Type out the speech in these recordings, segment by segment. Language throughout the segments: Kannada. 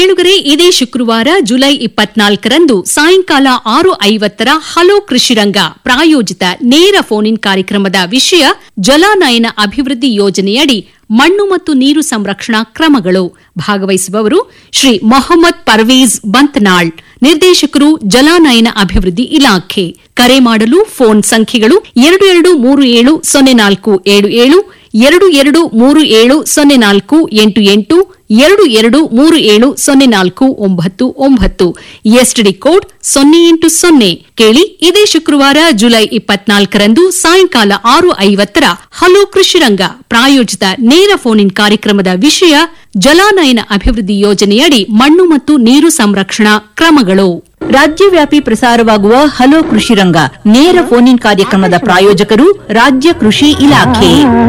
ಕೇಳುಗರೆ ಇದೇ ಶುಕ್ರವಾರ ಜುಲೈ ಇಪ್ಪತ್ನಾಲ್ಕರಂದು ಸಾಯಂಕಾಲ ಆರು ಐವತ್ತರ ಹಲೋ ಕೃಷಿರಂಗ ಪ್ರಾಯೋಜಿತ ನೇರ ಫೋನ್ ಇನ್ ಕಾರ್ಯಕ್ರಮದ ವಿಷಯ ಜಲಾನಯನ ಅಭಿವೃದ್ಧಿ ಯೋಜನೆಯಡಿ ಮಣ್ಣು ಮತ್ತು ನೀರು ಸಂರಕ್ಷಣಾ ಕ್ರಮಗಳು ಭಾಗವಹಿಸುವವರು ಶ್ರೀ ಮೊಹಮ್ಮದ್ ಪರ್ವೇಜ್ ಬಂತ್ನಾಳ್ ನಿರ್ದೇಶಕರು ಜಲಾನಯನ ಅಭಿವೃದ್ಧಿ ಇಲಾಖೆ ಕರೆ ಮಾಡಲು ಫೋನ್ ಸಂಖ್ಯೆಗಳು ಎರಡು ಎರಡು ಮೂರು ಏಳು ಸೊನ್ನೆ ನಾಲ್ಕು ಏಳು ಏಳು ಎರಡು ಎರಡು ಮೂರು ಏಳು ಸೊನ್ನೆ ನಾಲ್ಕು ಎಂಟು ಎಂಟು ಎರಡು ಎರಡು ಮೂರು ಏಳು ಸೊನ್ನೆ ನಾಲ್ಕು ಒಂಬತ್ತು ಒಂಬತ್ತು ಎಸ್ಟಿಡಿ ಕೋಡ್ ಸೊನ್ನೆ ಎಂಟು ಸೊನ್ನೆ ಕೇಳಿ ಇದೇ ಶುಕ್ರವಾರ ಜುಲೈ ಇಪ್ಪತ್ನಾಲ್ಕರಂದು ಸಾಯಂಕಾಲ ಆರು ಐವತ್ತರ ಹಲೋ ಕೃಷಿರಂಗ ಪ್ರಾಯೋಜಿತ ನೇರ ಫೋನ್ ಇನ್ ಕಾರ್ಯಕ್ರಮದ ವಿಷಯ ಜಲಾನಯನ ಅಭಿವೃದ್ಧಿ ಯೋಜನೆಯಡಿ ಮಣ್ಣು ಮತ್ತು ನೀರು ಸಂರಕ್ಷಣಾ ಕ್ರಮಗಳು ರಾಜ್ಯವ್ಯಾಪಿ ಪ್ರಸಾರವಾಗುವ ಹಲೋ ಕೃಷಿ ರಂಗ ನೇರ ಫೋನ್ ಇನ್ ಕಾರ್ಯಕ್ರಮದ ಪ್ರಾಯೋಜಕರು ರಾಜ್ಯ ಕೃಷಿ ಇಲಾಖೆ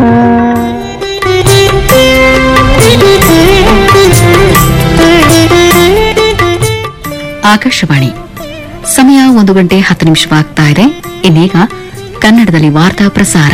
ಆಕಾಶವಾಣಿ ಸಮಯ ಒಂದು ಗಂಟೆ ಹತ್ತು ನಿಮಿಷವಾಗ್ತಾ ಇದೆ ಇನ್ನೀಗ ಕನ್ನಡದಲ್ಲಿ ವಾರ್ತಾ ಪ್ರಸಾರ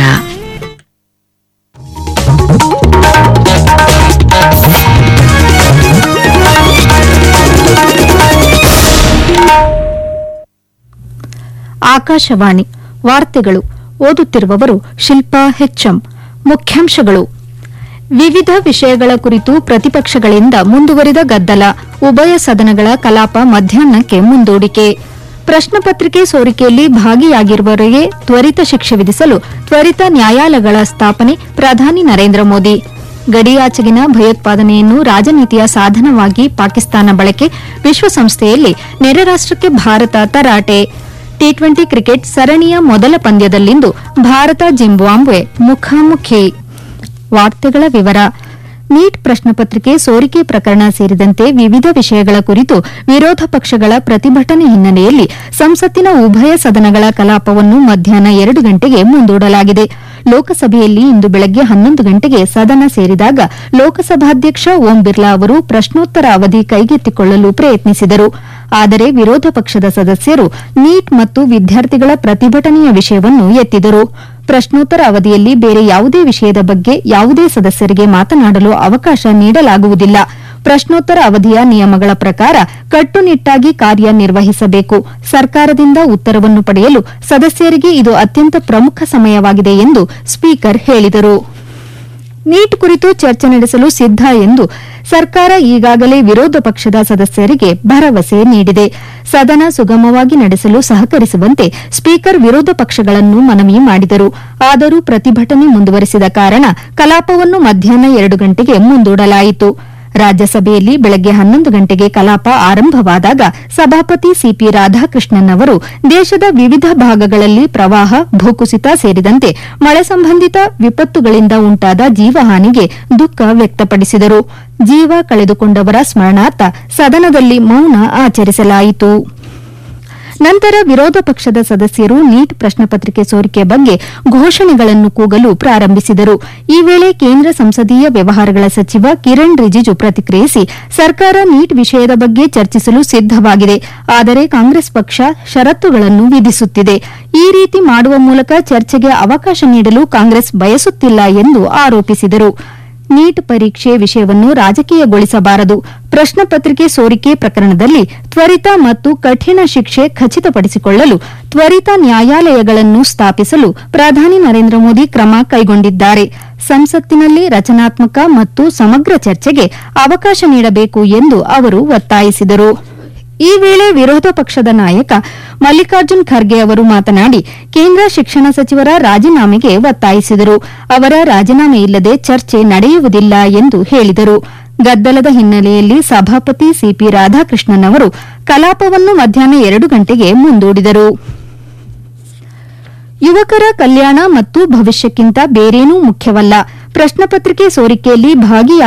ಆಕಾಶವಾಣಿ ವಾರ್ತೆಗಳು ಓದುತ್ತಿರುವವರು ಶಿಲ್ಪಾ ಹೆಚ್ಎಂ ಮುಖ್ಯಾಂಶಗಳು ವಿವಿಧ ವಿಷಯಗಳ ಕುರಿತು ಪ್ರತಿಪಕ್ಷಗಳಿಂದ ಮುಂದುವರಿದ ಗದ್ದಲ ಉಭಯ ಸದನಗಳ ಕಲಾಪ ಮಧ್ಯಾಹ್ನಕ್ಕೆ ಮುಂದೂಡಿಕೆ ಪ್ರಶ್ನೆ ಪತ್ರಿಕೆ ಸೋರಿಕೆಯಲ್ಲಿ ಭಾಗಿಯಾಗಿರುವವರಿಗೆ ತ್ವರಿತ ಶಿಕ್ಷೆ ವಿಧಿಸಲು ತ್ವರಿತ ನ್ಯಾಯಾಲಯಗಳ ಸ್ಥಾಪನೆ ಪ್ರಧಾನಿ ನರೇಂದ್ರ ಮೋದಿ ಗಡಿಯಾಚೆಗಿನ ಭಯೋತ್ಪಾದನೆಯನ್ನು ರಾಜನೀತಿಯ ಸಾಧನವಾಗಿ ಪಾಕಿಸ್ತಾನ ಬಳಕೆ ವಿಶ್ವಸಂಸ್ಥೆಯಲ್ಲಿ ನೆರೆ ರಾಷ್ಟಕ್ಕೆ ಭಾರತ ತರಾಟೆ ಟಿ ಟ್ವೆಂಟಿ ಕ್ರಿಕೆಟ್ ಸರಣಿಯ ಮೊದಲ ಪಂದ್ಯದಲ್ಲಿಂದು ಭಾರತ ಜಿಂಬಾಬ್ವೆ ಮುಖಾಮುಖಿ ವಾರ್ತೆಗಳ ವಿವರ ನೀಟ್ ಪ್ರಶ್ನೆ ಪತ್ರಿಕೆ ಸೋರಿಕೆ ಪ್ರಕರಣ ಸೇರಿದಂತೆ ವಿವಿಧ ವಿಷಯಗಳ ಕುರಿತು ವಿರೋಧ ಪಕ್ಷಗಳ ಪ್ರತಿಭಟನೆ ಹಿನ್ನೆಲೆಯಲ್ಲಿ ಸಂಸತ್ತಿನ ಉಭಯ ಸದನಗಳ ಕಲಾಪವನ್ನು ಮಧ್ಯಾಹ್ನ ಎರಡು ಗಂಟೆಗೆ ಮುಂದೂಡಲಾಗಿದೆ ಲೋಕಸಭೆಯಲ್ಲಿ ಇಂದು ಬೆಳಗ್ಗೆ ಹನ್ನೊಂದು ಗಂಟೆಗೆ ಸದನ ಸೇರಿದಾಗ ಲೋಕಸಭಾಧ್ಯಕ್ಷ ಓಂ ಬಿರ್ಲಾ ಅವರು ಪ್ರಶ್ನೋತ್ತರ ಅವಧಿ ಕೈಗೆತ್ತಿಕೊಳ್ಳಲು ಪ್ರಯತ್ನಿಸಿದರು ಆದರೆ ವಿರೋಧ ಪಕ್ಷದ ಸದಸ್ಯರು ನೀಟ್ ಮತ್ತು ವಿದ್ಯಾರ್ಥಿಗಳ ಪ್ರತಿಭಟನೆಯ ವಿಷಯವನ್ನು ಎತ್ತಿದರು ಪ್ರಶ್ನೋತ್ತರ ಅವಧಿಯಲ್ಲಿ ಬೇರೆ ಯಾವುದೇ ವಿಷಯದ ಬಗ್ಗೆ ಯಾವುದೇ ಸದಸ್ಯರಿಗೆ ಮಾತನಾಡಲು ಅವಕಾಶ ನೀಡಲಾಗುವುದಿಲ್ಲ ಪ್ರಶ್ನೋತ್ತರ ಅವಧಿಯ ನಿಯಮಗಳ ಪ್ರಕಾರ ಕಟ್ಟುನಿಟ್ಟಾಗಿ ಕಾರ್ಯನಿರ್ವಹಿಸಬೇಕು ಸರ್ಕಾರದಿಂದ ಉತ್ತರವನ್ನು ಪಡೆಯಲು ಸದಸ್ಯರಿಗೆ ಇದು ಅತ್ಯಂತ ಪ್ರಮುಖ ಸಮಯವಾಗಿದೆ ಎಂದು ಸ್ಪೀಕರ್ ಹೇಳಿದರು ನೀಟ್ ಕುರಿತು ಚರ್ಚೆ ನಡೆಸಲು ಸಿದ್ದ ಎಂದು ಸರ್ಕಾರ ಈಗಾಗಲೇ ವಿರೋಧ ಪಕ್ಷದ ಸದಸ್ಯರಿಗೆ ಭರವಸೆ ನೀಡಿದೆ ಸದನ ಸುಗಮವಾಗಿ ನಡೆಸಲು ಸಹಕರಿಸುವಂತೆ ಸ್ಪೀಕರ್ ವಿರೋಧ ಪಕ್ಷಗಳನ್ನು ಮನವಿ ಮಾಡಿದರು ಆದರೂ ಪ್ರತಿಭಟನೆ ಮುಂದುವರೆಸಿದ ಕಾರಣ ಕಲಾಪವನ್ನು ಮಧ್ಯಾಹ್ನ ಎರಡು ಗಂಟೆಗೆ ಮುಂದೂಡಲಾಯಿತು ರಾಜ್ಯಸಭೆಯಲ್ಲಿ ಬೆಳಗ್ಗೆ ಹನ್ನೊಂದು ಗಂಟೆಗೆ ಕಲಾಪ ಆರಂಭವಾದಾಗ ಸಭಾಪತಿ ಸಿಪಿ ರಾಧಾಕೃಷ್ಣನ್ ಅವರು ದೇಶದ ವಿವಿಧ ಭಾಗಗಳಲ್ಲಿ ಪ್ರವಾಹ ಭೂಕುಸಿತ ಸೇರಿದಂತೆ ಮಳೆ ಸಂಬಂಧಿತ ವಿಪತ್ತುಗಳಿಂದ ಉಂಟಾದ ಜೀವಹಾನಿಗೆ ದುಃಖ ವ್ಯಕ್ತಪಡಿಸಿದರು ಜೀವ ಕಳೆದುಕೊಂಡವರ ಸ್ಮರಣಾರ್ಥ ಸದನದಲ್ಲಿ ಮೌನ ಆಚರಿಸಲಾಯಿತು ನಂತರ ವಿರೋಧ ಪಕ್ಷದ ಸದಸ್ಯರು ನೀಟ್ ಪ್ರಶ್ನೆ ಪತ್ರಿಕೆ ಸೋರಿಕೆ ಬಗ್ಗೆ ಘೋಷಣೆಗಳನ್ನು ಕೂಗಲು ಪ್ರಾರಂಭಿಸಿದರು ಈ ವೇಳೆ ಕೇಂದ್ರ ಸಂಸದೀಯ ವ್ಯವಹಾರಗಳ ಸಚಿವ ಕಿರಣ್ ರಿಜಿಜು ಪ್ರತಿಕ್ರಿಯಿಸಿ ಸರ್ಕಾರ ನೀಟ್ ವಿಷಯದ ಬಗ್ಗೆ ಚರ್ಚಿಸಲು ಸಿದ್ದವಾಗಿದೆ ಆದರೆ ಕಾಂಗ್ರೆಸ್ ಪಕ್ಷ ಷರತ್ತುಗಳನ್ನು ವಿಧಿಸುತ್ತಿದೆ ಈ ರೀತಿ ಮಾಡುವ ಮೂಲಕ ಚರ್ಚೆಗೆ ಅವಕಾಶ ನೀಡಲು ಕಾಂಗ್ರೆಸ್ ಬಯಸುತ್ತಿಲ್ಲ ಎಂದು ಆರೋಪಿಸಿದರು ನೀಟ್ ಪರೀಕ್ಷೆ ವಿಷಯವನ್ನು ರಾಜಕೀಯಗೊಳಿಸಬಾರದು ಪ್ರಶ್ನೆ ಪತ್ರಿಕೆ ಸೋರಿಕೆ ಪ್ರಕರಣದಲ್ಲಿ ತ್ವರಿತ ಮತ್ತು ಕಠಿಣ ಶಿಕ್ಷೆ ಖಚಿತಪಡಿಸಿಕೊಳ್ಳಲು ತ್ವರಿತ ನ್ಯಾಯಾಲಯಗಳನ್ನು ಸ್ಥಾಪಿಸಲು ಪ್ರಧಾನಿ ನರೇಂದ್ರ ಮೋದಿ ಕ್ರಮ ಕೈಗೊಂಡಿದ್ದಾರೆ ಸಂಸತ್ತಿನಲ್ಲಿ ರಚನಾತ್ಮಕ ಮತ್ತು ಸಮಗ್ರ ಚರ್ಚೆಗೆ ಅವಕಾಶ ನೀಡಬೇಕು ಎಂದು ಅವರು ಒತ್ತಾಯಿಸಿದರು ಈ ವೇಳೆ ವಿರೋಧ ಪಕ್ಷದ ನಾಯಕ ಮಲ್ಲಿಕಾರ್ಜುನ್ ಖರ್ಗೆ ಅವರು ಮಾತನಾಡಿ ಕೇಂದ್ರ ಶಿಕ್ಷಣ ಸಚಿವರ ರಾಜೀನಾಮೆಗೆ ಒತ್ತಾಯಿಸಿದರು ಅವರ ರಾಜೀನಾಮೆ ಇಲ್ಲದೆ ಚರ್ಚೆ ನಡೆಯುವುದಿಲ್ಲ ಎಂದು ಹೇಳಿದರು ಗದ್ದಲದ ಹಿನ್ನೆಲೆಯಲ್ಲಿ ಸಭಾಪತಿ ಸಿಪಿ ರಾಧಾಕೃಷ್ಣನ್ ಅವರು ಕಲಾಪವನ್ನು ಮಧ್ಯಾಹ್ನ ಎರಡು ಗಂಟೆಗೆ ಮುಂದೂಡಿದರು ಯುವಕರ ಕಲ್ಯಾಣ ಮತ್ತು ಭವಿಷ್ಯಕ್ಕಿಂತ ಬೇರೇನೂ ಮುಖ್ಯವಲ್ಲ ಪ್ರಶ್ನೆ ಪತ್ರಿಕೆ ಸೋರಿಕೆಯಲ್ಲಿ ಭಾಗಿಯಾಗಿ